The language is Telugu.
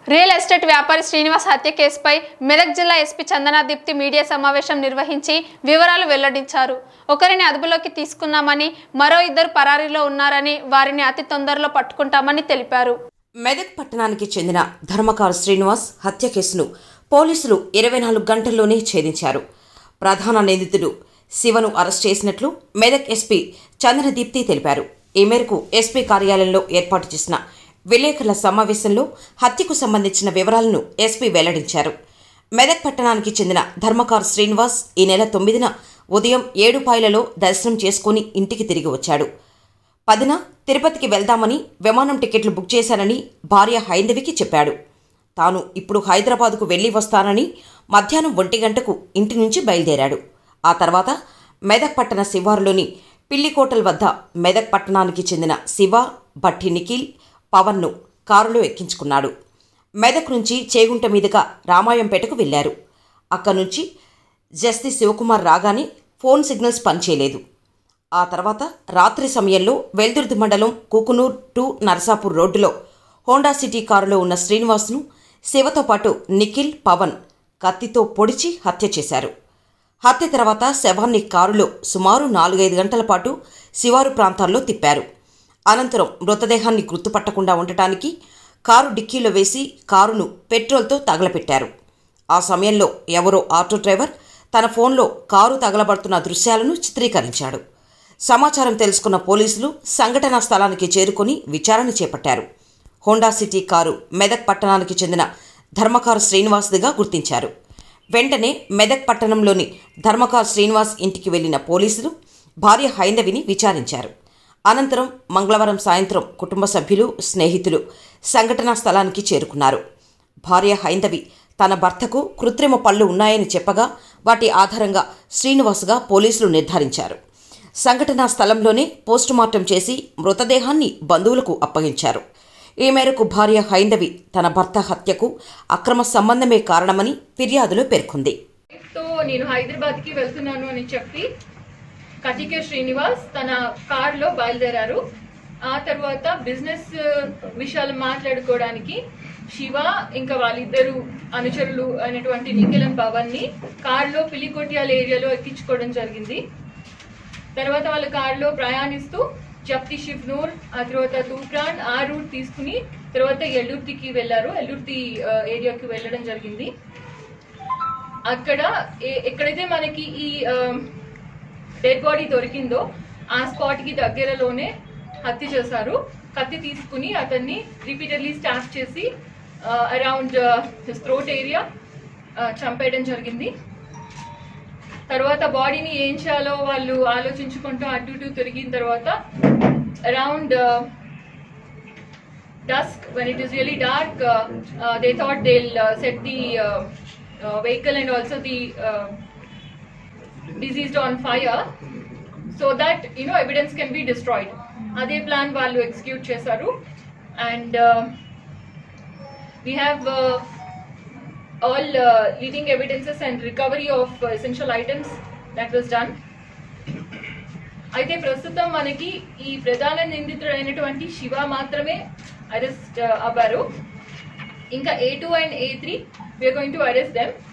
రియల్ ఎస్టేట్ వ్యాపారి శ్రీనివాస్ హత్య కేసుపై మెదక్ జిల్లా ఎస్పీ చందనా దీప్తి మీడియా సమావేశం నిర్వహించి వివరాలు వెల్లడించారు ఒకరిని అదుపులోకి తీసుకున్నామని మరో ఇద్దరు పరారీలో ఉన్నారని వారిని అతి తొందరలో పట్టుకుంటామని తెలిపారు మెదక్ పట్టణానికి చెందిన ధర్మకారు శ్రీనివాస్ హత్య కేసును పోలీసులు ఇరవై నాలుగు గంటల్లోనే ఛేదించారు ప్రధాన నిందితుడు శివను అరెస్ట్ చేసినట్లు మెదక్ ఎస్పీ చంద్రదీప్తి తెలిపారు ఈ మేరకు ఎస్పీ కార్యాలయంలో ఏర్పాటు చేసిన విలేకరుల సమావేశంలో హత్యకు సంబంధించిన వివరాలను ఎస్పీ వెల్లడించారు మెదక్ పట్టణానికి చెందిన ధర్మకారు శ్రీనివాస్ ఈ నెల తొమ్మిదిన ఉదయం ఏడు పాయలలో దర్శనం చేసుకుని ఇంటికి తిరిగి వచ్చాడు పదిన తిరుపతికి వెళ్దామని విమానం టికెట్లు బుక్ చేశానని భార్య హైందవికి చెప్పాడు తాను ఇప్పుడు హైదరాబాదుకు వెళ్లి వస్తానని మధ్యాహ్నం ఒంటి గంటకు ఇంటి నుంచి బయలుదేరాడు ఆ తర్వాత మెదక్ పట్టణ శివారులోని పిల్లికోటల్ వద్ద మెదక్ పట్టణానికి చెందిన శివ భట్టి నిఖిల్ పవన్ను కారులో ఎక్కించుకున్నాడు మెదక్ నుంచి చేగుంట మీదుగా రామాయంపేటకు వెళ్లారు అక్కడి నుంచి జస్తి శివకుమార్ రాగానే ఫోన్ సిగ్నల్స్ పనిచేయలేదు ఆ తర్వాత రాత్రి సమయంలో వెల్దుర్తి మండలం కుకునూర్ టు నరసాపూర్ రోడ్డులో హోండా సిటీ కారులో ఉన్న శ్రీనివాస్ను శివతో పాటు నిఖిల్ పవన్ కత్తితో పొడిచి హత్య చేశారు హత్య తర్వాత శవాన్ని కారులో సుమారు నాలుగైదు గంటల పాటు శివారు ప్రాంతాల్లో తిప్పారు అనంతరం మృతదేహాన్ని గుర్తుపట్టకుండా ఉండటానికి కారు డిక్కీలో వేసి కారును పెట్రోల్తో తగలపెట్టారు ఆ సమయంలో ఎవరో ఆటో డ్రైవర్ తన ఫోన్లో కారు తగలబడుతున్న దృశ్యాలను చిత్రీకరించాడు సమాచారం తెలుసుకున్న పోలీసులు సంఘటనా స్థలానికి చేరుకొని విచారణ చేపట్టారు హోండా సిటీ కారు మెదక్ పట్టణానికి చెందిన ధర్మకారు శ్రీనివాస్దిగా గుర్తించారు వెంటనే మెదక్ పట్టణంలోని ధర్మకారు శ్రీనివాస్ ఇంటికి వెళ్లిన పోలీసులు భార్య హైందవిని విచారించారు అనంతరం మంగళవారం సాయంత్రం కుటుంబ సభ్యులు స్నేహితులు సంఘటనా స్థలానికి చేరుకున్నారు భార్య హైందవి తన భర్తకు కృత్రిమ పళ్ళు ఉన్నాయని చెప్పగా వాటి ఆధారంగా శ్రీనివాసుగా పోలీసులు నిర్ధారించారు సంఘటనా స్థలంలోనే పోస్టుమార్టం చేసి మృతదేహాన్ని బంధువులకు అప్పగించారు ఈ మేరకు భార్య హైందవి తన భర్త హత్యకు అక్రమ సంబంధమే కారణమని ఫిర్యాదులో పేర్కొంది తో నేను హైదరాబాద్ కి వెళ్తున్నాను అని చెప్పి కటికే శ్రీనివాస్ తన కార్ లో బయలుదేరారు ఆ తర్వాత బిజినెస్ విషయాలు మాట్లాడుకోవడానికి శివ ఇంకా వాళ్ళిద్దరు అనుచరులు అయినటువంటి నిఖిల్ అండ్ పవన్ ని కార్ లో పిలికొట్యాల ఏరియాలో ఎక్కించుకోవడం జరిగింది తర్వాత వాళ్ళ కారులో ప్రయాణిస్తూ జప్తి షిఫ్నూర్ ఆ తర్వాత తూప్రాన్ ఆ రూట్ తీసుకుని తర్వాత ఎల్లుర్తికి వెళ్ళారు ఎల్లుర్తి ఆ, ఏరియాకి వెళ్ళడం జరిగింది అక్కడ ఏ- ఎక్కడైతే మనకి ఈ డెడ్ బాడీ దొరికిందో ఆ స్పాట్ కి దగ్గరలోనే హత్య చేశారు కత్తి తీసుకుని అతన్ని రిపీటెడ్లీ స్టాప్ చేసి అరౌండ్ హిస్ థ్రోట్ ఏరియా చంపేయడం జరిగింది తర్వాత బాడీని ఏం చేయాలో వాళ్ళు ఆలోచించుకుంటూ అటు ఇటు తిరిగిన తర్వాత around dusk when it is really dark uh, uh, they thought they'll uh, set the uh, uh, vehicle and also the uh, deceased on fire so that you know evidence can be destroyed అదే ప్లాన్ వాళ్ళు ఎగ్జిక్యూట్ చేశారు and we have uh, all uh, leading evidences and recovery of uh, essential items that was done అయితే ప్రస్తుతం మనకి ఈ ప్రధాన నిందితుడు అయినటువంటి శివ మాత్రమే అరెస్ట్ అవ్వారు ఇంకా A two and A three we are going to arrest them